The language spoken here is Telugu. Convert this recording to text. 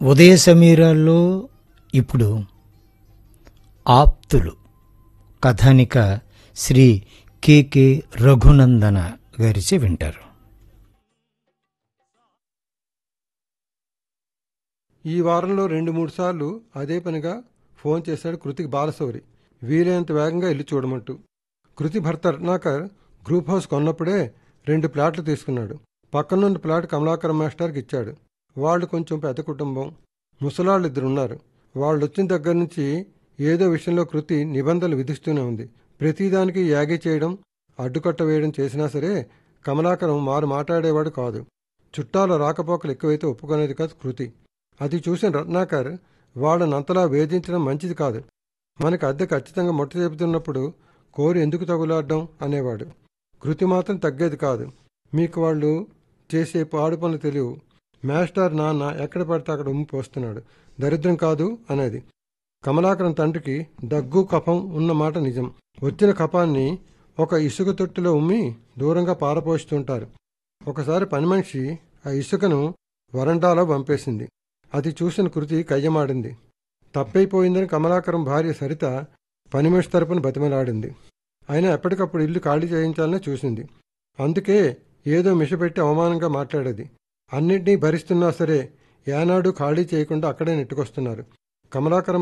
ఉదయ సమీరాల్లో ఇప్పుడు ఆప్తులు కథానిక శ్రీ కెకే రఘునందన గారిచే వింటారు ఈ వారంలో రెండు మూడు సార్లు అదే పనిగా ఫోన్ చేశాడు కృతికి బాలశౌరి వీలైనంత వేగంగా ఇల్లు చూడమంటూ కృతి భర్త రత్నాకర్ గ్రూప్ హౌస్ కొన్నప్పుడే రెండు ప్లాట్లు తీసుకున్నాడు పక్కనున్న ప్లాట్ కమలాకర్ మాస్టర్కి ఇచ్చాడు వాళ్ళు కొంచెం పెద్ద కుటుంబం ముసలాళ్ళు ఇద్దరు ఉన్నారు వాళ్ళు వచ్చిన దగ్గర నుంచి ఏదో విషయంలో కృతి నిబంధనలు విధిస్తూనే ఉంది ప్రతిదానికి యాగి చేయడం అడ్డుకట్ట వేయడం చేసినా సరే కమలాకరం మారు మాట్లాడేవాడు కాదు చుట్టాల రాకపోకలు ఎక్కువైతే ఒప్పుకునేది కాదు కృతి అది చూసిన రత్నాకర్ వాళ్ళని అంతలా వేధించడం మంచిది కాదు మనకి అద్దె ఖచ్చితంగా మొట్ట చెబుతున్నప్పుడు కోరి ఎందుకు తగులాడడం అనేవాడు కృతి మాత్రం తగ్గేది కాదు మీకు వాళ్ళు చేసే పాడు పనులు తెలియవు మాస్టర్ నాన్న ఎక్కడ పడితే అక్కడ ఉమ్మి పోస్తున్నాడు దరిద్రం కాదు అనేది కమలాకరం తండ్రికి దగ్గు కఫం ఉన్న మాట నిజం వచ్చిన కఫాన్ని ఒక ఇసుక తొట్టిలో ఉమ్మి దూరంగా పారపోస్తుంటారు ఒకసారి పని మనిషి ఆ ఇసుకను వరండాలో పంపేసింది అది చూసిన కృతి కయ్యమాడింది తప్పైపోయిందని కమలాకరం భార్య సరిత పని మనిషి తరపున బతిమలాడింది అయినా ఎప్పటికప్పుడు ఇల్లు ఖాళీ చేయించాలనే చూసింది అందుకే ఏదో మిషపెట్టి అవమానంగా మాట్లాడేది అన్నింటినీ భరిస్తున్నా సరే ఏనాడు ఖాళీ చేయకుండా అక్కడే నెట్టుకొస్తున్నారు కమలాకరం